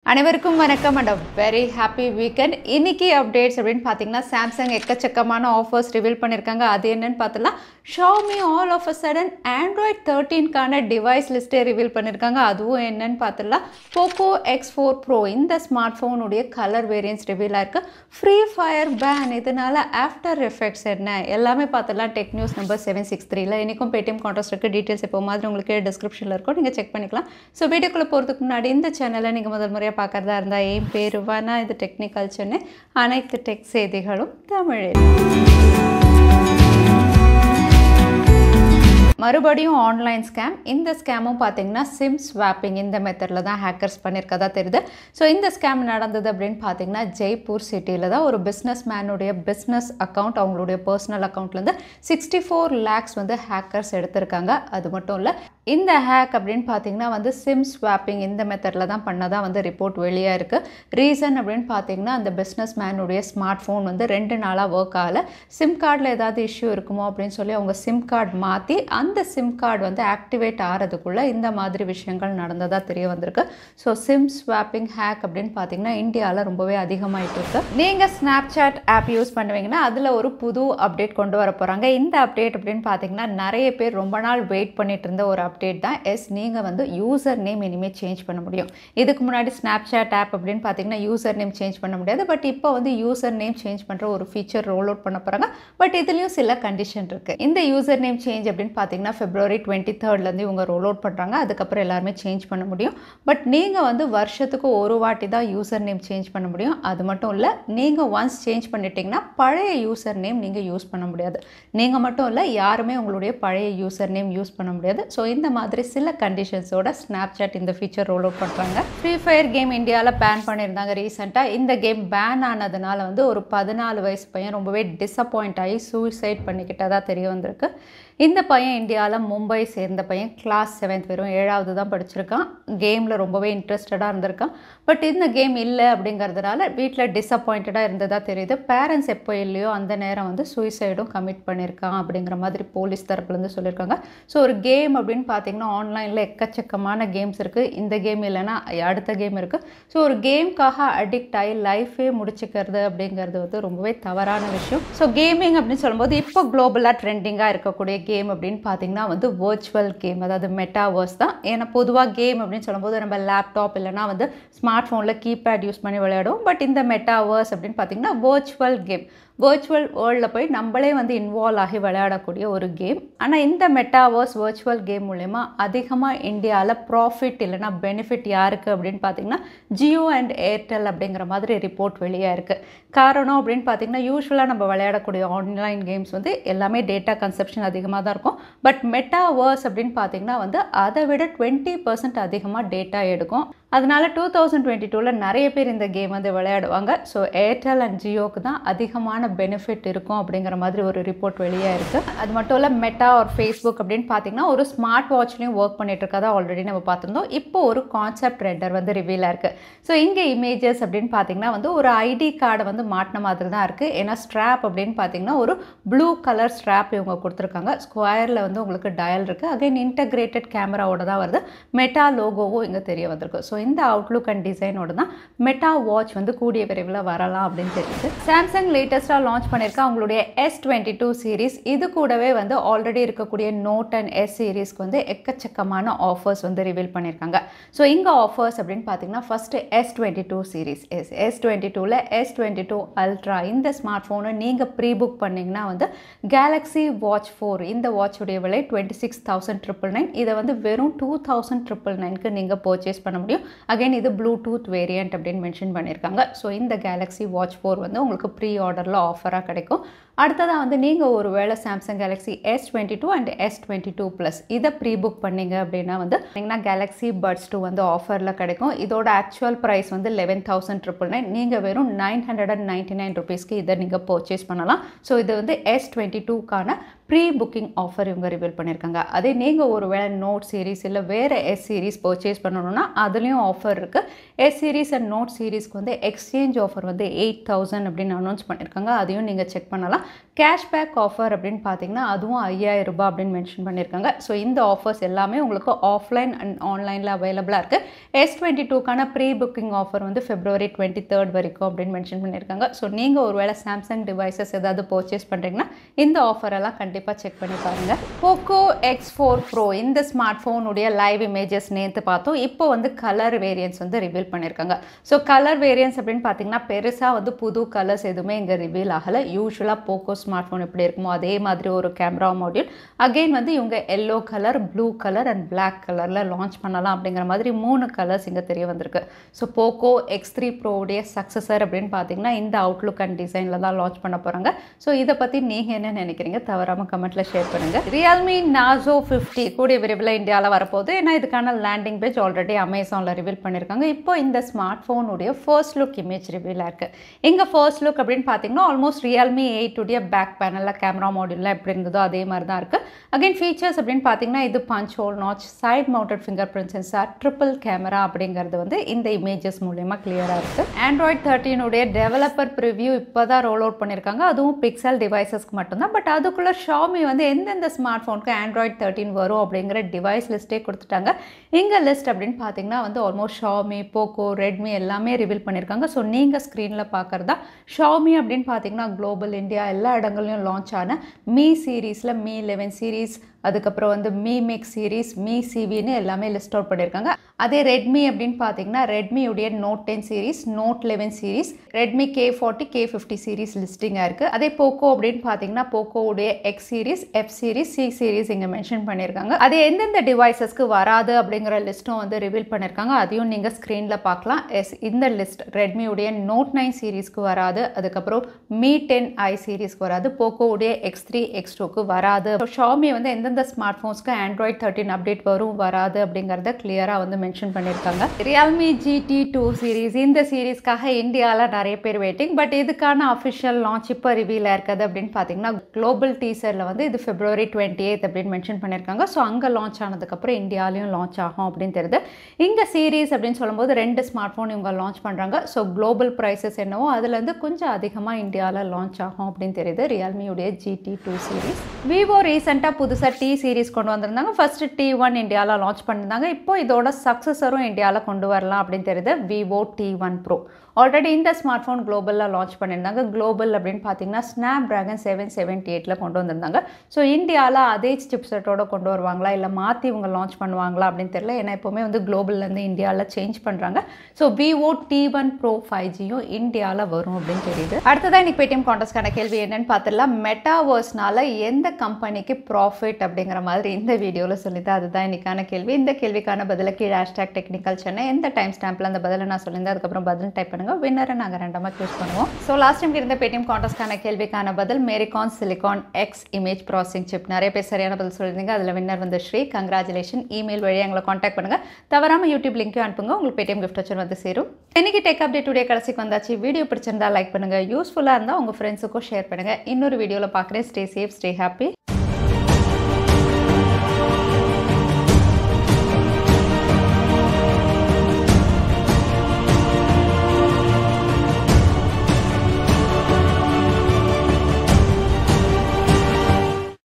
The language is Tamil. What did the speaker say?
அனைவருக்கும் வணக்கம் அண்ட் வெரி ஹாப்பி வீக்கெண்ட் இன்னைக்கு அப்டேட்ஸ் அப்படின்னு பார்த்தீங்கன்னா சாம்சங் எக்கச்சக்கமான ஆஃபர்ஸ் ரிவீல் பண்ணியிருக்காங்க அது என்னன்னு பார்த்தலாம் Xiaomi all of a sudden Android தேர்ட்டீன்கான டிவைஸ் லிஸ்ட்டே ரிவீல் பண்ணியிருக்காங்க அதுவும் என்னன்னு பார்த்தலாம் போக்கோ எக்ஸ் ஃபோர் ப்ரோ இந்த ஸ்மார்ட் ஃபோனுடைய கலர் வேரியன்ஸ் ரிவீல் ஆயிருக்கு ஃப்ரீ ஃபயர் பேன் இதனால ஆஃப்டர் எஃபெக்ட்ஸ் என்ன எல்லாமே பார்த்தலாம் tech news number seven six த்ரீல இன்றைக்கும் பேடிஎம் கான்ட்ராஸ்ட் இருக்குது டீட்டெயில்ஸ் இப்போ மாதிரி உங்களுக்கு டிஸ்கிரிப்ஷனில் இருக்கும் நீங்கள் செக் பண்ணிக்கலாம் ஸோ வீடியோக்குள்ளே போகிறதுக்கு முன்னாடி இந்த சேனலை நீங்கள் முதல் முறையாக பார்க்குறதா இருந்தால் என் பேர் வானா இது டெக்னிக்கல் சென்னை அனைத்து டெக் செய்திகளும் தமிழில் மறுபடியும் ஆன்லைன் ஸ்கேம் இந்த ஸ்கேமும் பார்த்தீங்கன்னா சிம் ஸ்வாப்பிங் இந்த மெத்தடில் தான் ஹேக்கர்ஸ் பண்ணியிருக்கதா தெரியுது ஸோ இந்த ஸ்கேம் நடந்தது அப்படின்னு பார்த்தீங்கன்னா ஜெய்ப்பூர் சிட்டியில் தான் ஒரு பிஸ்னஸ் மேனுடைய பிஸ்னஸ் அக்கௌண்ட் அவங்களுடைய பர்சனல் அக்கௌண்ட்லேருந்து சிக்ஸ்டி ஃபோர் லேக்ஸ் வந்து ஹேக்கர்ஸ் எடுத்திருக்காங்க அது மட்டும் இல்லை இந்த ஹேக் அப்படின்னு பார்த்தீங்கன்னா வந்து சிம் ஸ்வாப்பிங் இந்த மெத்தடில் தான் பண்ணதாக வந்து ரிப்போர்ட் வெளியாக இருக்குது ரீசன் அப்படின்னு பார்த்தீங்கன்னா அந்த பிஸ்னஸ் மேனுடைய ஸ்மார்ட் ஃபோன் வந்து ரெண்டு நாளாக ஒர்க் ஆகலை சிம் கார்டில் ஏதாவது இஷ்யூ இருக்குமோ அப்படின்னு சொல்லி அவங்க சிம் கார்டு மாற்றி அந்த சிம் கார்டு வந்து ஆக்டிவேட் ஆகிறதுக்குள்ளே இந்த மாதிரி விஷயங்கள் நடந்ததாக தெரிய வந்திருக்கு ஸோ சிம் ஸ்வாப்பிங் ஹேக் அப்படின்னு பார்த்தீங்கன்னா இந்தியாவில் ரொம்பவே அதிகமாயிட்டு இருக்கு நீங்கள் ஸ்னாப் சாட் ஆப் யூஸ் பண்ணுவீங்கன்னா அதில் ஒரு புது அப்டேட் கொண்டு வர போகிறாங்க இந்த அப்டேட் அப்படின்னு பார்த்தீங்கன்னா நிறைய பேர் ரொம்ப நாள் வெயிட் பண்ணிட்டு இருந்த ஒரு அப்டேட் தான் எஸ் நீங்கள் வந்து யூசர் நேம் இனிமேல் சேஞ்ச் பண்ண முடியும் இதுக்கு முன்னாடி ஸ்னாப் சாட் ஆப் அப்படின்னு பார்த்தீங்கன்னா யூசர் நேம் சேஞ்ச் பண்ண முடியாது பட் இப்போ வந்து யூசர் நேம் சேஞ்ச் பண்ணுற ஒரு ஃபீச்சர் ரோல் அவுட் பண்ண போகிறாங்க பட் இதுலேயும் சில கண்டிஷன் இருக்குது இந்த யூசர் நேம் சேஞ்ச் அப்படின்னு பார்த்தீங்கன்னா பிப்ரவரி டுவெண்ட்டி தேர்ட்லேருந்து இவங்க ரோல் அவுட் பண்ணுறாங்க அதுக்கப்புறம் எல்லாருமே சேஞ்ச் பண்ண முடியும் பட் நீங்கள் வந்து வருஷத்துக்கு ஒரு வாட்டி தான் யூசர் நேம் சேஞ்ச் பண்ண முடியும் அது மட்டும் இல்லை நீங்கள் ஒன்ஸ் சேஞ்ச் பண்ணிட்டீங்கன்னா பழைய யூசர் நேம் நீங்கள் யூஸ் பண்ண முடியாது நீங்கள் மட்டும் இல்லை யாருமே உங்களுடைய பழைய யூசர் நேம் யூஸ் பண்ண முடியாது ஸோ இந்த மாதிரி சில கண்டிஷன்ஸோட ஸ்னாப்சாட் இந்த ஃபீச்சர் ரோல் அவுட் பண்ணுறாங்க ஃப்ரீ ஃபயர் கேம் இந்தியாவில் பேன் பண்ணியிருந்தாங்க ரீசெண்டாக இந்த கேம் பேன் ஆனதுனால வந்து ஒரு பதினாலு வயசு பையன் ரொம்பவே டிசப்பாயிண்ட் ஆகி சூசைட் பண்ணிக்கிட்டதாக தெரிய வந்திருக்கு இந்த பையன் இந்தியாவில் மும்பை சேர்ந்த பையன் கிளாஸ் செவன்த் வெறும் ஏழாவது தான் படிச்சிருக்கான் கேமில் ரொம்பவே இன்ட்ரெஸ்டடாக இருந்திருக்கான் பட் இந்த கேம் இல்லை அப்படிங்கிறதுனால வீட்டில் டிசப்பாயிண்டடாக இருந்ததாக தெரியுது பேரண்ட்ஸ் எப்போ இல்லையோ அந்த நேரம் வந்து சூசைடும் கமிட் பண்ணியிருக்கான் அப்படிங்கிற மாதிரி போலீஸ் தரப்புலேருந்து சொல்லியிருக்காங்க ஸோ ஒரு கேம் அப்படின்னு பார்த்தீங்கன்னா ஆன்லைனில் எக்கச்சக்கமான கேம்ஸ் இருக்குது இந்த கேம் இல்லைன்னா அடுத்த கேம் இருக்குது ஸோ ஒரு கேம்க்காக அடிக்ட் ஆகி லைஃபே முடிச்சுக்கிறது அப்படிங்கிறது வந்து ரொம்பவே தவறான விஷயம் ஸோ கேமிங் அப்படின்னு சொல்லும்போது இப்போ குளோபலாக ட்ரெண்டிங்காக இருக்கக்கூடிய கேம் அப்படின்னு பார்த்தீங்கன்னா வந்து வர்ச்சுவல் கேம் அதாவது மெட்டாவர்ஸ் தான் ஏன்னா பொதுவாக கேம் அப்படின்னு சொல்லும்போது நம்ம லேப்டாப் இல்லைனா வந்து ஸ்மார்ட் ஃபோனில் கீபேட் யூஸ் பண்ணி விளையாடுவோம் பட் இந்த மெட்டாவர்ஸ் அப்படின்னு பார்த்தீங்கன்னா வர்ச்சுவல் கேம் வேர்ச்சுவல் வேர்ல்டில் போய் நம்மளே வந்து இன்வால்வ் ஆகி விளையாடக்கூடிய ஒரு கேம் ஆனால் இந்த மெட்டாவர்ஸ் வேர்ச்சுவல் கேம் மூலயமா அதிகமாக இந்தியாவில் ப்ராஃபிட் இல்லைனா பெனிஃபிட் யாருக்கு அப்படின்னு பார்த்தீங்கன்னா ஜியோ அண்ட் ஏர்டெல் அப்படிங்கிற மாதிரி ரிப்போர்ட் வெளியாக இருக்குது காரணம் அப்படின்னு பார்த்தீங்கன்னா யூஸ்வலாக நம்ம விளையாடக்கூடிய ஆன்லைன் கேம்ஸ் வந்து எல்லாமே டேட்டா கன்சப்ஷன் அதிகமாக தான் இருக்கும் பட் மெட்டாவர்ஸ் அப்படின்னு பார்த்தீங்கன்னா வந்து அதை விட டுவெண்ட்டி பர்சன்ட் அதிகமாக டேட்டா எடுக்கும் அதனால டூ தௌசண்ட் டுவெண்ட்டி டூவில் நிறைய பேர் இந்த கேம் வந்து விளையாடுவாங்க ஸோ ஏர்டெல் அண்ட் ஜியோக்கு தான் அதிகமான பெனிஃபிட் இருக்கும் அப்படிங்கிற மாதிரி ஒரு ரிப்போர்ட் வெளியாக இருக்குது அது மட்டும் இல்லை மெட்டா ஒரு ஃபேஸ்புக் அப்படின்னு பார்த்தீங்கன்னா ஒரு ஸ்மார்ட் வாட்ச்லையும் ஒர்க் பண்ணிட்டு இருக்கதா ஆல்ரெடி நம்ம பார்த்துருந்தோம் இப்போ ஒரு கான்செப்ட் ரெண்டர் வந்து ரிவீலாக இருக்குது ஸோ இங்கே இமேஜஸ் அப்படின்னு பார்த்தீங்கன்னா வந்து ஒரு ஐடி கார்டை வந்து மாட்டின மாதிரி தான் இருக்குது ஏன்னா ஸ்ட்ராப் அப்படின்னு பார்த்தீங்கன்னா ஒரு ப்ளூ கலர் ஸ்ட்ராப் இவங்க கொடுத்துருக்காங்க ஸ்கொயரில் வந்து உங்களுக்கு டயல் இருக்குது அகைன் இன்டகிரேட்டட் கேமராவோட தான் வருது மெட்டா லோகோவும் இங்கே தெரிய வந்திருக்கு ஸோ இந்த அவுட்லுக் அண்ட் டிசைனோட தான் மெட்டா வாட்ச் வந்து கூடிய விரைவில் வரலாம் அப்படின்னு தெரியுது சாம்சங் லேட்டஸ்ட்டாக லான்ச் பண்ணியிருக்க அவங்களுடைய எஸ் டுவெண்ட்டி டூ சீரீஸ் இது கூடவே வந்து ஆல்ரெடி இருக்கக்கூடிய நோட் அண்ட் எஸ் சீரீஸ்க்கு வந்து எக்கச்சக்கமான ஆஃபர்ஸ் வந்து ரிவீல் பண்ணியிருக்காங்க ஸோ இங்கே ஆஃபர்ஸ் அப்படின்னு பார்த்தீங்கன்னா first S twenty two series S S twenty டூவில் எஸ் டுவெண்ட்டி டூ அல்ட்ரா இந்த ஸ்மார்ட் ஃபோனை நீங்கள் ப்ரீ புக் பண்ணிங்கன்னா வந்து கேலக்ஸி வாட்ச் ஃபோர் இந்த வாட்சுடைய விலை twenty six thousand triple nine இதை வந்து வெறும் டூ தௌசண்ட் ட்ரிபிள் நைனுக்கு நீங்கள் பர்ச்சேஸ் பண்ண முடியும் அகைன் இது ப்ளூடூத் வேரியண்ட் அப்படின்னு மென்ஷன் பண்ணியிருக்காங்க ஸோ இந்த கேலக்ஸி வாட்ச் ஃபோர் வந்து உங்களுக்கு ப்ரீ ஆர்டரில் ஆஃபராக கிடைக்கும் அடுத்ததாக வந்து நீங்கள் ஒரு வேளை Samsung Galaxy S twenty two and S twenty two plus இதை ப்ரீ புக் பண்ணீங்க அப்படின்னா வந்து பார்த்தீங்கன்னா கேலக்ஸி பட்ஸ் டூ வந்து ஆஃபரில் கிடைக்கும் இதோட ஆக்சுவல் ப்ரைஸ் வந்து லெவன் தௌசண்ட் ட்ரிபிள் நைன் நீங்கள் வெறும் nine hundred and ninety nine ருபீஸ்க்கு இதை நீங்கள் பர்ச்சேஸ் பண்ணலாம் ஸோ இது வந்து எஸ் டுவெண்ட்டி டூக்கான ப்ரீ புக்கிங் ஆஃபர் இவங்க ரிவீல் பண்ணியிருக்காங்க அதே நீங்கள் ஒரு வேளை நோட் சீரீஸ் இல்லை வேறு எஸ் சீரீஸ் பர்ச்சேஸ் பண்ணணும்னா அதுலேயும் ஆஃபர் இருக்குது எஸ் சீரீஸ் அண்ட் நோட் சீரீஸ்க்கு வந்து எக்ஸ்சேஞ்ச் ஆஃபர் வந்து எயிட் தௌசண்ட் அப்படின்னு அனௌன்ஸ் பண்ணியிருக்காங்க அதையும் நீங்கள் செக் பண்ணலாம் கேஷ்பேக் ஆஃபர் அப்படின்னு பார்த்தீங்கன்னா அதுவும் ஐயாயிரம் ரூபாய் அப்படின்னு மென்ஷன் பண்ணியிருக்காங்க ஸோ இந்த ஆஃபர்ஸ் எல்லாமே உங்களுக்கு ஆஃப்லைன் அண்ட் ஆன்லைனில் அவைலபிளாக இருக்குது எஸ் டுவெண்ட்டி டூக்கான ப்ரீ புக்கிங் ஆஃபர் வந்து பிப்ரவரி டுவெண்ட்டி தேர்ட் வரைக்கும் அப்படின்னு மென்ஷன் பண்ணியிருக்காங்க ஸோ நீங்கள் ஒருவேளை சாம்சங் டிவைசஸ் ஏதாவது பர்ச்சேஸ் பண்ணுறீங்கன்னா இந்த ஆஃபர் எல்லாம் கண்டிப்பாக செக் பண்ணி பாருங்கள் போக்கோ எக்ஸ் ஃபோர் ப்ரோ இந்த ஸ்மார்ட் ஃபோனுடைய லைவ் இமேஜஸ் நேற்று பார்த்தோம் இப்போ வந்து கலர் வேரியன்ஸ் வந்து ரிவீல் பண்ணியிருக்காங்க ஸோ கலர் வேரியன்ஸ் அப்படின்னு பார்த்தீங்கன்னா பெருசாக வந்து புது கலர்ஸ் எதுவுமே இங்கே ரிவீல் ஆகலை யூஸ்வலாக போக்கோ ஸ்மார்ட் ஃபோன் எப்படி இருக்குமோ அதே மாதிரி ஒரு கேமரா மாடியூல் அகெயின் வந்து இவங்க yellow colour blue colour and black கலரில் லான்ச் பண்ணலாம் அப்படிங்கிற மாதிரி மூணு கலர்ஸ் இங்கே தெரிய வந்திருக்கு ஸோ போக்கோ எக்ஸ் த்ரீ ப்ரோவுடைய சக்ஸஸர் அப்படின்னு பார்த்தீங்கன்னா இந்த அவுட்லுக் அண்ட் டிசைனில் தான் லான்ச் பண்ண போகிறாங்க ஸோ இதை பற்றி நீங்கள் என்ன நினைக்கிறீங்க தவறாமல் கமெண்ட்டில் ஷேர் பண்ணுங்கள் ரியல்மி நாசோ ஃபிஃப்டி கூடிய விரைவில் இந்தியாவில் வரப்போகுது ஏன்னா இதுக்கான லேண்டிங் பேஜ் ஆல்ரெடி அமேசானில் ரிவீல் பண்ணியிருக்காங்க இப்போ இந்த ஸ்மார்ட் ஃபோனுடைய ஃபர்ஸ்ட் லுக் இமேஜ் ரிவீல் இருக்குது இங்கே ஃபர்ஸ்ட் லுக் அப்படின்னு பார்த்தீங்கன்னா ஆல்மோஸ்ட் ரியல்மி எயிட்டுடைய பேக் பேனலில் கேமரா மாடியூலில் எப்படி இருந்ததோ அதே மாதிரி தான் இருக்குது அகைன் ஃபீச்சர்ஸ் அப்படின்னு பார்த்தீங்கன்னா இது punch hole notch side mounted fingerprint sensor triple camera அப்படிங்கிறது வந்து இந்த இமேஜஸ் மூலயமா கிளியராக இருக்குது ஆண்ட்ராய்ட் தேர்ட்டீனுடைய டெவலப்பர் ப்ரிவ்யூ இப்போ தான் ரோல் அவுட் பண்ணியிருக்காங்க அதுவும் பிக்சல் டிவைசஸ்க்கு மட்டும்தான் பட் அதுக்குள்ளே ஷாமி வந்து எந்தெந்த ஸ்மார்ட் ஃபோனுக்கு ஆண்ட்ராய்ட் தேர்ட்டின் வரும் அப்படிங்கிற டிவைஸ் லிஸ்ட்டே கொடுத்துட்டாங்க இங்கே லிஸ்ட் அப்படின்னு பார்த்தீங்கன்னா வந்து ஆல்மோஸ்ட் ஷாமி போக்கோ ரெட்மி எல்லாமே ரிவீல் பண்ணியிருக்காங்க ஸோ நீங்கள் ஸ்க்ரீனில் பார்க்குறதா ஷாமி அப்படின்னு பார்த்தீங்கன்னா குளோபல் இந்தியா எல்லா இடங்கள்லையும் லான்ச் ஆன மீ சீரீஸில் மீ லெவன் சீரீஸ் அதுக்கப்புறம் வந்து மீ மிக்ஸ் சீரீஸ் மீ சிவின்னு எல்லாமே லிஸ்ட் அவுட் பண்ணியிருக்காங்க அதே ரெட்மி அப்படின்னு பார்த்தீங்கன்னா ரெட்மியுடைய note ten series note eleven series Redmi K forty K fifty series லிஸ்டிங்காக இருக்குது அதே போக்கோ அப்படின்னு பார்த்தீங்கன்னா போக்கோவுடைய X series F series C series இங்கே மென்ஷன் பண்ணியிருக்காங்க அது எந்தெந்த டிவைசஸ்க்கு வராது அப்படிங்கிற லிஸ்ட்டும் வந்து ரிவீல் பண்ணியிருக்காங்க அதையும் நீங்கள் ஸ்க்ரீனில் பார்க்கலாம் எஸ் இந்த லிஸ்ட் ரெட்மியுடைய நோட் நைன் சீரீஸ்க்கு வராது அதுக்கப்புறம் மீ டென் ஐ சீரீஸ்க்கு வராது போக்கோவுடைய எக்ஸ் த்ரீ எக்ஸ் டூக்கு வராது ஷாமி வந்து எந்தெந்த ஸ்மார்ட் ஃபோன்ஸ்க்கு ஆண்ட்ராய்ட் தேர்ட்டின் அப்டேட் வரும் வராது அப்படிங்கிறத கிளியராக வந்து மென்ஷன் பண்ணியிருக்காங்க ரியல்மி ஜிடி டூ சீரீஸ் இந்த சீரீஸ்க்காக இந்தியாவில் நிறைய பேர் வெயிட்டிங் பட் இதுக்கான அஃபிஷியல் லான்ச் இப்போ ரிவீல் இருக்குது அப்படின்னு பார்த்தீங்கன்னா குளோபல் டீசரில் வந்து இது பிப்ரவரி டுவெண்ட்டி எய்த் அப்படின்னு மென்ஷன் பண்ணியிருக்காங்க ஸோ அங்கே லான்ச் ஆனதுக்கப்புறம் இந்தியாலையும் லான்ச் ஆகும் அப்படின்னு தெரியுது இங்கே சீரீஸ் அப்படின்னு சொல்லும்போது ரெண்டு ஸ்மார்ட் ஃபோன் இவங்க லான்ச் பண்ணுறாங்க ஸோ குளோபல் ப்ரைஸஸ் என்னவோ அதுலேருந்து கொஞ்சம் அதிகமாக இந்தியாவில் லான்ச் ஆகும் அப்படின்னு தெரியுது ரியல்மியுடைய ஜிடி டூ சீரீஸ் விவோ ரீசெண்டாக புதுசாக டி சீரீஸ் கொண்டு வந்திருந்தாங்க ஃபர்ஸ்ட் டி ஒன் இந்தியாவில் லான்ச் பண்ணியிருந்தாங்க இப்போ இதோட சக்ஸஸரும் இந்தியாவில் கொண்டு வரலாம் அப்படின்னு தெரியுது Vivo T one pro already இந்த ஸ்மார்ட் ஃபோன் குளோபலில் லான்ச் பண்ணியிருந்தாங்க குளோபல் அப்படின்னு பார்த்தீங்கன்னா ஸ்னாப் ட்ராகன் செவன் செவன்ட்டி எயிட்டில் கொண்டு வந்திருந்தாங்க ஸோ இந்தியாவில் அதே சிப் செட்டோட கொண்டு வருவாங்களா இல்லை மாற்றி இவங்க லான்ச் பண்ணுவாங்களா அப்படின்னு தெரியல ஏன்னா எப்போவுமே வந்து குளோபல்லேருந்து இந்தியாவில் சேஞ்ச் பண்ணுறாங்க so Vivo T one pro five ஜியும் இந்தியாவில் வரும் அப்படின்னு தெரியுது அடுத்ததான் இன்னைக்கு பேடிஎம் கான்டெஸ்ட்கான கேள்வி என்னன்னு பார்த்துடலாம் மெட்டாவர்ஸ்னால எந்த கம்பெனிக்கு ப்ராஃபிட் அப்படிங்கிற மாதிரி இந்த வீடியோவில் சொல்லிதான் அதுதான் இன்னைக்கான கேள்வி இந்த கேள்விக்கான பதில கீழே ஹேஷ்டாக் டெக்னிக்கல் சென்னை எந்த டைம் ஸ்டாம்பில் அந்த பதிலை நான் சொல்லியிருந்தேன் அதுக்கப்புறம் பதில் டைப் பண்ணுங்க வின்னரை நாங்கள் ரெண்டமாக சூஸ் பண்ணுவோம் ஸோ லாஸ்ட் டைம் இருந்த பேடிஎம் கான்டெஸ்ட்கான கேள்விக்கான பதில் மேரிகான் silicon X image processing chip நிறைய பேர் சரியான பதில் சொல்லியிருந்தீங்க அதில் வின்னர் வந்து ஸ்ரீ கங்க்ராச்சுலேஷன் இமெயில் வழியாக எங்களை காண்டாக்ட் பண்ணுங்க தவறாமல் யூடியூப் லிங்க்கும் அனுப்புங்க உங்களுக்கு பேடிஎம் கிஃப்ட் வச்சு வந்து சேரும் இன்னைக்கு டெக் அப்டேட் டுடே கடைசிக்கு வந்தாச்சு வீடியோ பிடிச்சிருந்தா லைக் பண்ணுங்க யூஸ்ஃபுல்லாக இருந்தால் உங்கள் ஃப்ரெண்ட்ஸுக்கும் ஷேர் பண்ணுங்க இன்னொரு வீடியோவில் பார்க்குறேன் ஸ்டே சேஃப் ஸ்டே ஹாப்பி